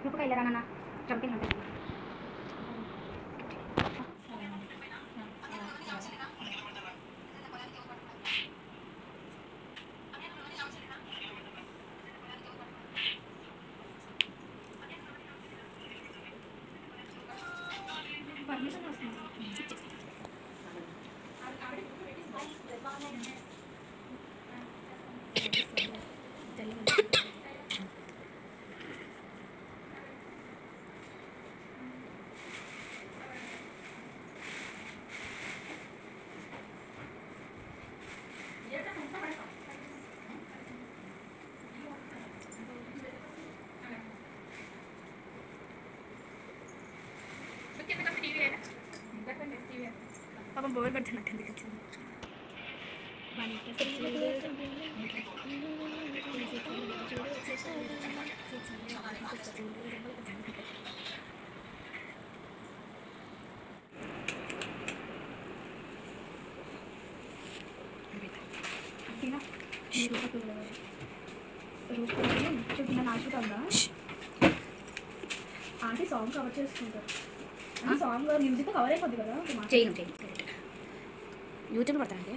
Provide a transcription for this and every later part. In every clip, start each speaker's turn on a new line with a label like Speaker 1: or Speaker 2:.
Speaker 1: గ్రూప్కి వెళ్ళారా నాన్న జంపింగ్ ఉంటుంది పాపం బోర్ పడుతున్నట్టు అనిపించింది
Speaker 2: ఆంటీ సాంగ్ కవర్ చేసుకుంటారు అంటే సాంగ్ మ్యూజిక్ కవర్ అయిపోద్ది కదా ఒక మాట.
Speaker 1: చేయను చేయను యూట్యూబ్ పడతానండి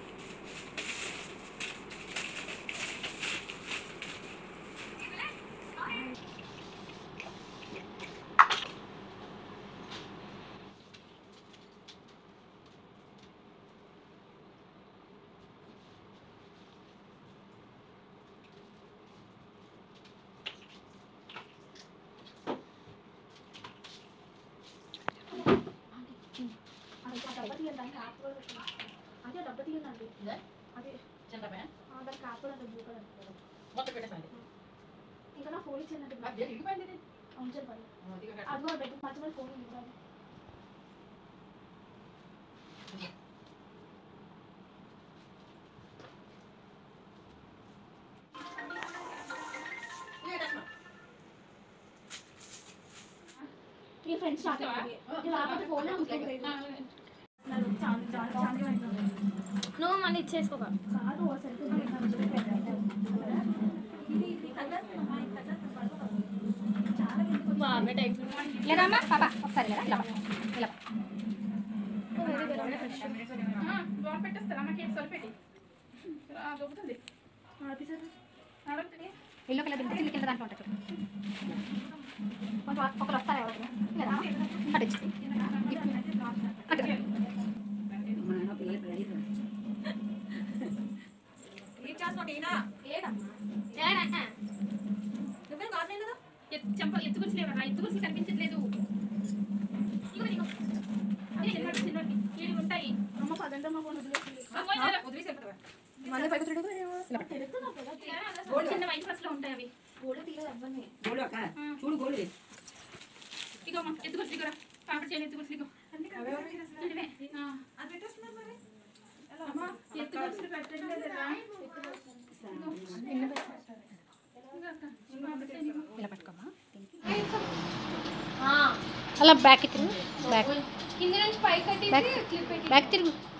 Speaker 2: అది ఆ డబ్బా తీయాలి దానికి యాప్ కూడా పెట్టాలి. అంటే ఆ డబ్బా తీయాలి ఆంటీ. అదే ఆ, దానికి యాప్ కూడా ఉంటుంది, బ్లూ కలర్. ఇంకా నా ఫోన్ ఇచ్చేయండి అవును చెప్పాలి అది కూడా బెడ్ మధ్య ఫోన్ ఉంది కదా. మీ ఫ్రెండ్స్ స్టార్ట్ అయ్యింది లేకపోతే ఫోన్
Speaker 1: నువ్వు మళ్ళీ ఇచ్చేసుకోక
Speaker 2: కాదు అసలు
Speaker 1: లేదా అమ్మా పాప ఒకసారి లేదా ఇలా ఇలా ఇల్లు కింద దింపు చిన్న కింద దాంట్లో ఉంటుంది చూడు కొంచెం ఒకరు వస్తారా ఎవరు లేదా అటు ఇచ్చి అటు
Speaker 3: చెంప ఎత్తుకొచ్చలేవరా ఎత్తుకొచ్చి కనిపించట్లేదు ఇదిగో, ఇదిగో. అదే చిన్నోడు, చిన్నోడికి. ఏడు ఉంటాయి
Speaker 2: అమ్మ పదండి అమ్మ ఫోన్ వదిలేసి
Speaker 1: మళ్ళీ పైకి చూడు ఇలా పట్టు.
Speaker 3: చిన్న వైన్ ఫస్ట్ లో ఉంటాయి అవి
Speaker 2: గోళ్ళు తీయదు అవ్వని
Speaker 3: చూడు గోలు ఇగో అమ్మ ఎత్తుకొచ్చి దిగరా పాపడి చేయని ఎత్తుకొచ్చి దిగో ఇదివే. ఆ. అమ్మ, ఎత్తుకొచ్చి పెట్టట్లేదురా. ఇదిగో. ఇదిగో అక్క. పాపడి చేయని ఇవ్వు.
Speaker 1: ఇలా పట్టుకోమ్మా అలా బ్యాక్ తిరుగు బ్యాక్
Speaker 3: కింద నుంచి పైకి కట్టి
Speaker 1: బ్యాక్
Speaker 3: క్లిప్ పెట్టి
Speaker 1: బ్యాక్ తిరుగు